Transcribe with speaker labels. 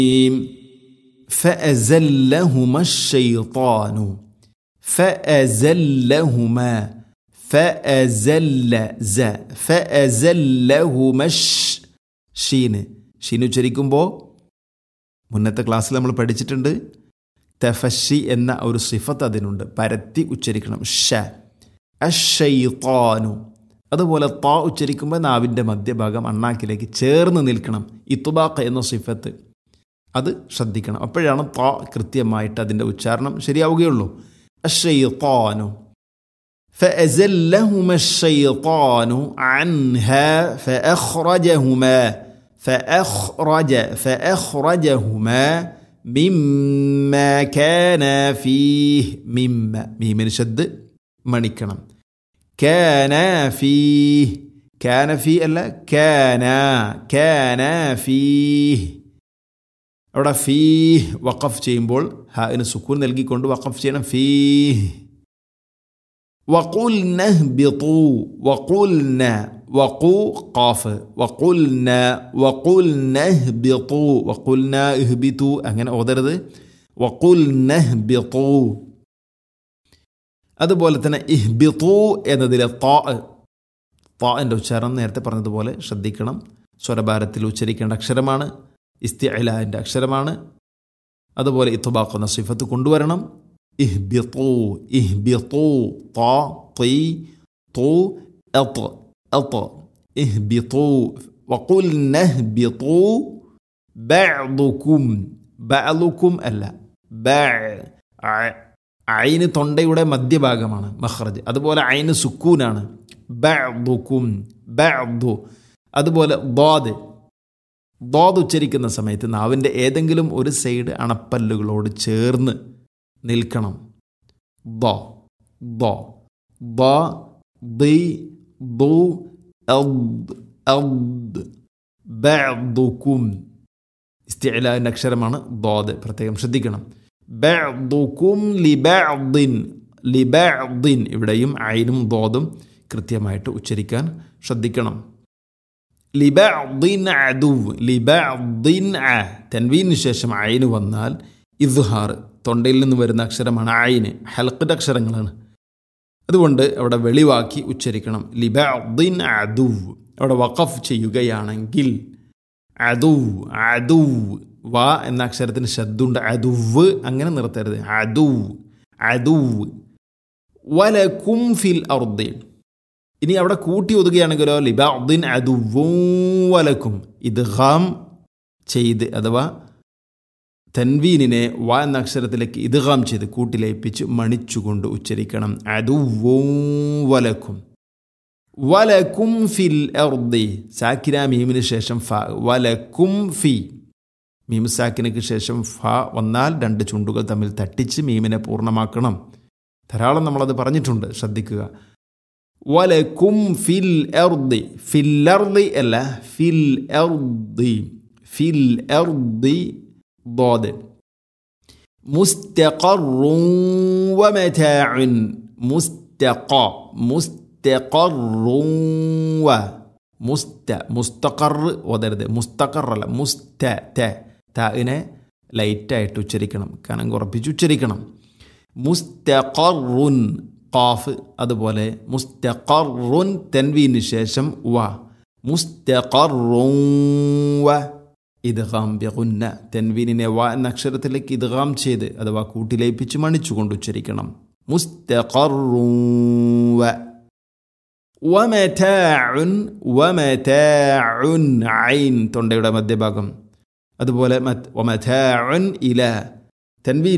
Speaker 1: فأزلهما الشيطان فأزلهما فأزل ز فأزلهما الش ഷീന് ഷീന് ഉച്ചരിക്കുമ്പോൾ മുന്നത്തെ ക്ലാസ്സിൽ നമ്മൾ പഠിച്ചിട്ടുണ്ട് തഫഷി എന്ന ഒരു സിഫത്ത് അതിനുണ്ട് പരത്തി ഉച്ചരിക്കണം ഷ അഷയ്ത്താനു അതുപോലെ താ ഉച്ചരിക്കുമ്പോൾ നാവിൻ്റെ മധ്യഭാഗം അണ്ണാക്കിലേക്ക് ചേർന്ന് നിൽക്കണം ഇത്തുബാഖ് എന്ന സിഫത്ത് അത് ശ്രദ്ധിക്കണം അപ്പോഴാണ് താ കൃത്യമായിട്ട് അതിൻ്റെ ഉച്ചാരണം ശരിയാവുകയുള്ളൂ അഷയ്ത്താനു فأزلهما الشيطان عنها فأخرجهما فأخرج فأخرجهما مما كان فيه مما ميم شد മണിക്കണം كان فيه كان في അല്ല كان كان فيه അവിടെ ഫീഹ് വഖഫ് ചെയ്യുമ്പോൾ ഹാന് സുക്കൂൻ നൽകിക്കൊണ്ട് വഖഫ് ചെയ്യണം ഫീഹ് وقلنا اهبطوا وقلنا وقو قاف وقلنا وقلنا اهبطوا وقلنا اهبطوا അങ്ങനെ ഓതരുത് وقلنا اهبطوا അതുപോലെ തന്നെ ഇഹ്ബിത്തു എന്നതിലെ താ താൻ്റെ ഉച്ചാരണം നേരത്തെ പറഞ്ഞതുപോലെ ശ്രദ്ധിക്കണം സ്വരഭാരത്തിൽ ഉച്ചരിക്കേണ്ട അക്ഷരമാണ് ഇസ്തിഅലാൻ്റെ അക്ഷരമാണ് അതുപോലെ ഇത്തുബാക്കുന്ന സിഫത്ത് കൊണ്ടുവരണം اهبطوا اهبطوا طا طي طو أط أط اهبطوا وقلنا اهبطوا بعضكم بعضكم അല്ല ഐന് തൊണ്ടയുടെ മധ്യഭാഗമാണ് മഹ്റജ് അതുപോലെ ഐന് സുക്കൂനാണ് ബഅദുക്കും ബഅദു അതുപോലെ ദാദ് ദാദ് ഉച്ചരിക്കുന്ന സമയത്ത് നാവിൻ്റെ ഏതെങ്കിലും ഒരു സൈഡ് അണപ്പല്ലുകളോട് ചേർന്ന് നിൽക്കണം ദ ദ ദ ദി ദു അദ് അദ് ബഅദുക്കും ഇസ്തിഅലാൻ്റെ അക്ഷരമാണ് ദാദ് പ്രത്യേകം ശ്രദ്ധിക്കണം ബഅദുക്കും ലിബഅദിൻ ലിബഅദിൻ ഇവിടെയും ഐനും ദാദും കൃത്യമായിട്ട് ഉച്ചരിക്കാൻ ശ്രദ്ധിക്കണം ലിബഅദിൻ അദുവ് ലിബഅദിൻ അ തൻവീനു ശേഷം ഐന് വന്നാൽ ഇദ്ഹാർ തൊണ്ടയിൽ നിന്ന് വരുന്ന അക്ഷരമാണ് ആയിന് ഹൽക്കിൻ്റെ അക്ഷരങ്ങളാണ് അതുകൊണ്ട് അവിടെ വെളിവാക്കി ഉച്ചരിക്കണം ലിബഅദിൻ അദുവ് അവിടെ വഖഫ് ചെയ്യുകയാണെങ്കിൽ അദുവ് അദുവ് വ എന്ന അക്ഷരത്തിന് ശബ്ദമുണ്ട് അദുവ് അങ്ങനെ നിർത്തരുത് അദുവ് അദുവ് വലക്കും ഫിൽ അർദി ഇനി അവിടെ കൂട്ടി ഒതുകയാണെങ്കിലോ ലിബഅദിൻ അദുവും വലക്കും ഇത് ഹാം ചെയ്ത് അഥവാ തൻവീനിനെ വ എന്ന അക്ഷരത്തിലേക്ക് ഇദ്ഗാം ചെയ്ത് കൂട്ടിലേപ്പിച്ച് മണിച്ചുകൊണ്ട് ഉച്ചരിക്കണം അതുവും വലക്കും വലക്കും ഫിൽ എർദി സാക്കിന മീമിന് ശേഷം ഫ വലക്കും ഫി മീം സാക്കിനക്ക് ശേഷം ഫ വന്നാൽ രണ്ട് ചുണ്ടുകൾ തമ്മിൽ തട്ടിച്ച് മീമിനെ പൂർണ്ണമാക്കണം ധാരാളം നമ്മളത് പറഞ്ഞിട്ടുണ്ട് ശ്രദ്ധിക്കുക വലക്കും ഫിൽ എർദി ഫിൽ എർദി അല്ല ഫിൽ എർദി ഫിൽ എർദി ضاد مستقر ومتاع مستقى مستقر و മുസ്ത മുസ്തഖർ ഓതരുത് മുസ്തഖറല്ല മുസ്ത ത താഇനെ ലൈറ്റായിട്ട് ഉച്ചരിക്കണം കനം കുറപ്പിച്ച് ഉച്ചരിക്കണം മുസ്തഖറുൻ ഖാഫ് അതുപോലെ മുസ്തഖറുൻ തൻവീന് ശേഷം വ മുസ്തഖറുൻ വ ഇദ്ഗാം ബിഗുന്ന തെൻവീനിനെ വ എന്ന അക്ഷരത്തിലേക്ക് ഇദ്ഗാം ചെയ്ത് അഥവാ കൂട്ടിലേപ്പിച്ച് മണിച്ചുകൊണ്ട് ഉച്ചരിക്കണം മുസ്തഖറുവ വമതാഉൻ വമതാഉൻ ഐൻ തൊണ്ടയുടെ മധ്യഭാഗം അതുപോലെ വമതാഉൻ ഇല തൻവീൻ